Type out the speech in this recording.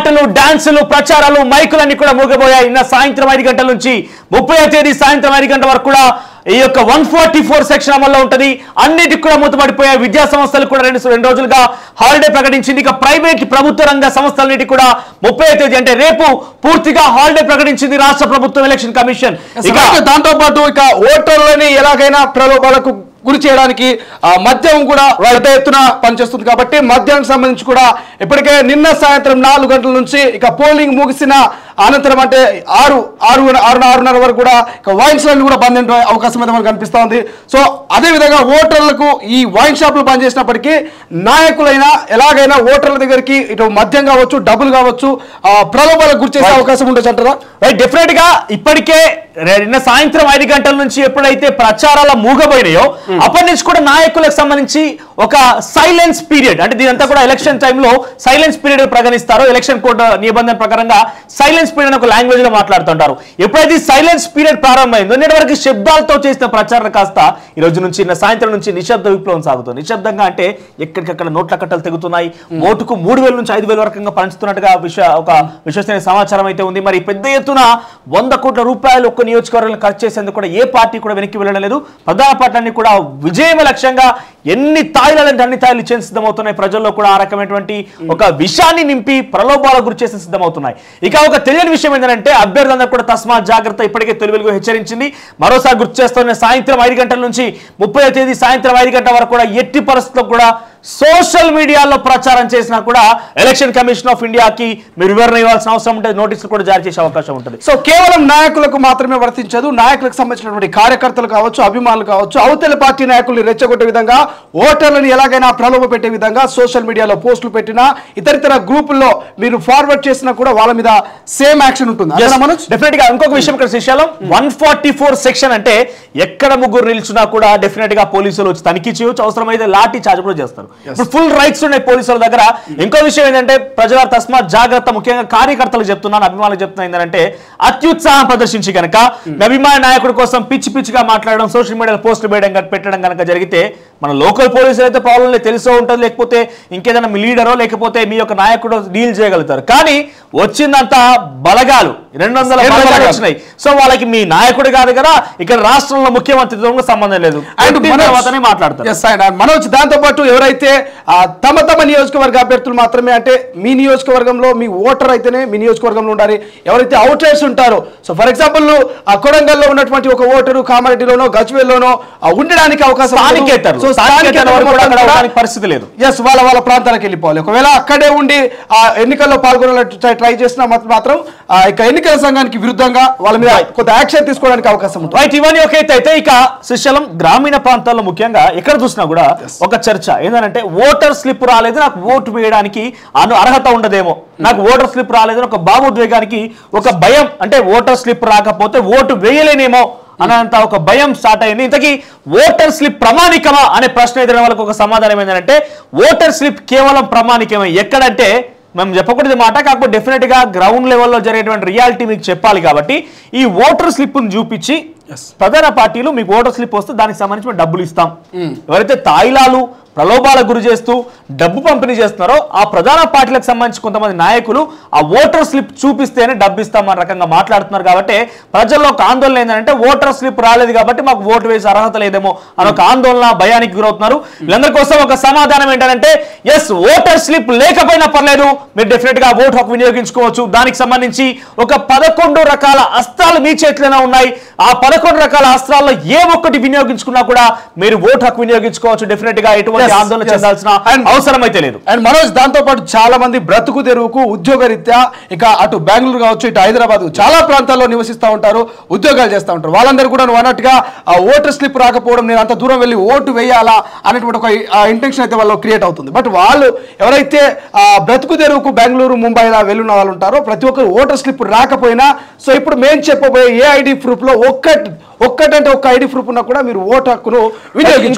పాటలు డాన్సులు ప్రచారాలు మైకులన్నీ కూడా మూగబోయాయి నిన్న సాయంత్రం ఐదు గంటల నుంచి ముప్పై తేదీ సాయంత్రం ఐదు గంటల వరకు కూడా ఈ యొక్క వన్ ఫార్టీ ఫోర్ సెక్షన్ అమల్లో ఉంటది అన్నిటికి కూడా మూతపడిపోయాయి విద్యా సంస్థలు కూడా రెండు రెండు రోజులుగా హాలిడే ప్రకటించింది ఇక ప్రైవేట్ ప్రభుత్వ రంగ సంస్థలన్నిటి కూడా ముప్పై తేదీ అంటే రేపు పూర్తిగా హాలిడే ప్రకటించింది రాష్ట్ర ప్రభుత్వం ఎలక్షన్ కమిషన్ ఇక ఇక దాంతో పాటు ఇక ఓటర్లని ఎలాగైనా ప్రలోభాలకు గురి చేయడానికి ఆ, మద్యం కూడా పెద్ద ఎత్తున పనిచేస్తుంది కాబట్టి మద్యానికి సంబంధించి కూడా ఇప్పటికే నిన్న సాయంత్రం నాలుగు గంటల నుంచి ఇక పోలింగ్ ముగిసిన అనంతరం అంటే ఆరు ఆరు ఆరు ఆరున్నర వరకు కూడా ఇక వైన్ షాప్లు కూడా బంద్ అయ్యే అవకాశం అయితే మనకు కనిపిస్తా ఉంది సో అదే విధంగా ఓటర్లకు ఈ వైన్ షాపులు బంద్ చేసినప్పటికీ నాయకులైనా ఎలాగైనా ఓటర్ల దగ్గరికి ఇటు మద్యం కావచ్చు డబ్బులు కావచ్చు ఆ, ప్రలోభాలకు గురి చేసే అవకాశం ఉండొచ్చు అంటారా రైట్ డెఫినెట్ గా ఇప్పటికే రే- నిన్న సాయంత్రం ఐదు గంటల నుంచి ఎప్పుడైతే ప్రచారాల మూగబోయినాయో అప్పటి నుంచి కూడా నాయకులకు సంబంధించి ఒక సైలెన్స్ పీరియడ్ అంటే దీనంతా కూడా ఎలక్షన్ టైంలో సైలెన్స్ పీరియడ్ ప్రకటిస్తారు ఎలక్షన్ కోడ్ నిబంధన ప్రకారంగా సైలెన్స్ పీరియడ్ అని ఒక లాంగ్వేజ్ లో మాట్లాడుతుంటారు ఎప్పుడైతే సైలెన్స్ పీరియడ్ ప్రారంభమైందో నేటి వరకు శబ్దాలతో చేసిన ప్రచారం కాస్త ఈ రోజు నుంచి నిన్న సాయంత్రం నుంచి నిశ్శబ్ద విప్లవం సాగుతుంది నిశ్శబ్దంగా అంటే ఎక్కడికక్కడ నోట్ల కట్టలు తెగుతున్నాయి ఓటుకు మూడు వేల నుంచి ఐదు వేల వరకు పంచుతున్నట్టుగా విష ఒక విశ్వసనీయ సమాచారం అయితే ఉంది మరి పెద్ద ఎత్తున వంద కోట్ల రూపాయలు ఒక్క నియోజకవర్గాలను ఖర్చు చేసేందుకు కూడా ఏ పార్టీ కూడా వెనక్కి వెళ్ళడం లేదు ప్రధాన పార్టీలన్నీ కూడా విజయమే లక్ష్యంగా ఎన్ని తాయిలాలంటే అన్ని తాయిలు ఇచ్చేసి సిద్ధమవుతున్నాయి ప్రజల్లో కూడా ఆ రకమైనటువంటి ఒక విషయాన్ని నింపి ప్రలోభాలకు గురి చేసి సిద్ధమవుతున్నాయి ఇక ఒక తెలియని విషయం ఏంటంటే అభ్యర్థులందరూ కూడా తస్మా జాగ్రత్త ఇప్పటికే తొలి వెలుగు హెచ్చరించింది మరోసారి గుర్తు చేస్తున్న సాయంత్రం ఐదు గంటల నుంచి ముప్పై తేదీ సాయంత్రం ఐదు గంటల వరకు కూడా ఎట్టి పరిస్థితుల్లో కూడా సోషల్ మీడియాలో ప్రచారం చేసినా కూడా ఎలక్షన్ కమిషన్ ఆఫ్ ఇండియాకి మీరు వివరణ ఇవ్వాల్సిన అవసరం ఉంటుంది నోటీసులు కూడా జారీ చేసే అవకాశం ఉంటుంది సో కేవలం నాయకులకు మాత్రమే వర్తించదు నాయకులకు సంబంధించినటువంటి కార్యకర్తలు కావచ్చు అభిమానులు కావచ్చు అవతల పార్టీ నాయకుల్ని రెచ్చగొట్టే విధంగా ఓటర్లను ఎలాగైనా ప్రలోభ పెట్టే విధంగా సోషల్ మీడియాలో పోస్టులు పెట్టినా ఇతరితర గ్రూపుల్లో మీరు ఫార్వర్డ్ చేసినా కూడా వాళ్ళ మీద సేమ్ యాక్షన్ ఉంటుంది అంతేనా మనోజ్? డెఫినెట్ గా ఇంకొక విషయం ఇక్కడ Srisailam one forty four section అంటే ఎక్కడ ముగ్గురు నిల్చున్నా కూడా డెఫినెట్ గా పోలీసులు వచ్చి తనిఖీ చేయొచ్చు అవసరమైతే లాఠీ చార్జ్ కూడా చేస్తారు ఇప్పుడు ఫుల్ రైట్స్ ఉన్నాయి పోలీసుల దగ్గర ఇంకో విషయం ఏంటంటే ప్రజల తస్మాత్ జాగ్రత్త ముఖ్యంగా కార్యకర్తలు చెప్తున్నాను అభిమానులు చెప్తున్నా ఏంటంటే అత్యుత్సాహం ప్రదర్శించి కనుక మీ అభిమాన నాయకుడి కోసం పిచ్చి పిచ్చిగా మాట్లాడడం సోషల్ మీడియాలో పోస్టులు వేయడం కనుక పెట్టడం కనుక జరిగితే మన లోకల్ పోలీసులు అయితే ప్రాబ్లం లేదు తెలుసో ఉంటుంది లేకపోతే ఇంకేదైనా మీ లీడరో లేకపోతే మీ యొక్క నాయకుడు డీల్ చేయగలుగుతారు కానీ వచ్చిందంతా బలగాలు రెండు వందల ఏం బలగాలు బలగాలు? వచ్చినాయి సో వాళ్ళకి మీ నాయకుడు కాదు కదా ఇక్కడ రాష్ట్రంలో ముఖ్యమంత్రితో కూడా సంబంధం లేదు అండ్ పుట్టిన మనోజ్- తర్వాతనే మాట్లాడతారు Yes, and మనోజ్ దాంతో పాటు ఎవరైతే ఆ, తమ తమ నియోజకవర్గ అభ్యర్థులు మాత్రమే అంటే మీ నియోజకవర్గంలో మీ ఓటర్ అయితేనే మీ నియోజకవర్గంలో ఉండాలి ఎవరైతే అవుట్లెట్స్ ఉంటారో సో ఫర్ ఎగ్జాంపుల్ ఆ కొడంగల్లో ఉన్నటువంటి ఒక ఓటరు కామారెడ్డిలోనో గజ్వేల్లోనో ఆ, ఉండడానికి అవకాశం ఉండదు. స్థానికేతరులు. సో స్థానికేతరులు స్థానికేతరులు కూడా అక్కడ మొత్తం కూడా- ఉండడానికి పరిస్థితి లేదు. ఎస్ వాళ్ళ వాళ్ళ ప్రాంతాలకు వెళ్ళిపోవాలి ఒకవేళ అక్కడే ఉండి ఆ ఎన్నికల్లో పాల్గొనాలని ట్రై- ట్రై చేసినా మాత్రం- మాత్రం ఆ, ఇక ఎన్నికల సంఘానికి విరుద్ధంగా వాళ్ళ మీద కొంత యాక్షన్ తీసుకోవడానికి అవకాశం ఉంటుంది రైట్ ఇవన్నీ ఒక ఎత్తు అయితే ఇక శ్రీశైలం గ్రామీణ ప్రాంతాల్లో ముఖ్యంగా ఎక్కడ చూసినా కూడా ఒక చర్చ ఏంటంటే ఓటర్ స్లిప్ రాలేదు నాకు ఓటు వేయడానికి అను అర్హత ఉండదేమో నాకు ఓటర్ స్లిప్ రాలేదు అని ఒక భావోద్వేగానికి ఒక భయం అంటే ఓటర్ స్లిప్ రాకపోతే ఓటు వేయలేనేమో అనంత ఒక భయం స్టార్ట్ అయింది ఇంతకీ ఓటర్ స్లిప్ ప్రమాణికమా అనే ప్రశ్న ఎదురైన వాళ్ళకి ఒక సమాధానం ఏంటంటే ఓటర్ స్లిప్ కేవలం ప్రమాణికమే ఎక్కడంటే మేము చెప్పకూడదు మాట కాకపోతే డెఫినెట్ గా గ్రౌండ్ లెవెల్లో జరిగేటువంటి రియాలిటీ మీకు చెప్పాలి కాబట్టి ఈ ఓటర్ స్లిప్ చూపించి ప్రధాన పార్టీలు మీకు ఓటర్ స్లిప్ వస్తే దానికి సంబంధించి మేము డబ్బులు ఇస్తాం ఎవరైతే తాయిలాలు ప్రలోభాలకు గురి చేస్తూ డబ్బు పంపిణీ చేస్తున్నారో ఆ ప్రధాన పార్టీలకు సంబంధించి కొంతమంది నాయకులు ఆ ఓటర్ స్లిప్ చూపిస్తేనే డబ్బు ఇస్తామన్న రకంగా మాట్లాడుతున్నారు కాబట్టి ప్రజల్లో ఒక ఆందోళన ఏంటంటే ఓటర్ స్లిప్ రాలేదు కాబట్టి మాకు ఓటు వేసే అర్హత లేదేమో అని ఒక ఆందోళన భయానికి గురవుతున్నారు వీళ్ళందరి కోసం ఒక సమాధానం ఏంటంటే ఎస్ ఓటర్ స్లిప్ లేకపోయినా పర్లేదు మీరు డెఫినెట్ గా ఓటు హక్కు వినియోగించుకోవచ్చు దానికి సంబంధించి ఒక పదకొండు రకాల అస్త్రాలు మీ చేతిలోనే ఉన్నాయి ఆ పదకొండు రకాల అస్త్రాల్లో ఏ ఒక్కటి వినియోగించుకున్నా కూడా మీరు ఓటు హక్కు వినియోగించుకోవచ్చు డెఫినెట్ గా ఎటువంటి Yes, ఆందోళన yes. చెందాల్సిన And- అవసరం అయితే లేదు అండ్ మనోజ్ దాంతో పాటు చాలా మంది బ్రతుకు తెరువుకు ఉద్యోగ రీత్యా ఇక అటు బెంగళూరు కావచ్చు ఇటు హైదరాబాద్ చాలా ప్రాంతాల్లో నివసిస్తూ ఉంటారు ఉద్యోగాలు చేస్తూ ఉంటారు వాళ్ళందరూ కూడా నువ్వు అన్నట్టుగా ఆ ఓటర్ స్లిప్ రాకపోవడం నేను అంత దూరం వెళ్ళి ఓటు వేయాలా అనేటువంటి ఒక ఇంటెన్షన్ అయితే వాళ్ళు క్రియేట్ అవుతుంది బట్ వాళ్ళు ఎవరైతే ఆ బ్రతుకు తెరువుకు బెంగళూరు ముంబైలా వెళ్ళిన వాళ్ళు ఉంటారో ప్రతి ఒక్కరు ఓటర్ స్లిప్ రాకపోయినా సో ఇప్పుడు మేము చెప్పబోయే ఏ ఐడి ప్రూఫ్ లో ఒక్కటి ఒక్కటంటే ఒక్క ఐడి ప్రూఫ్ ఉన్నా కూడా మీరు ఓటు హక్కును వినియోగించుకోవచ్చు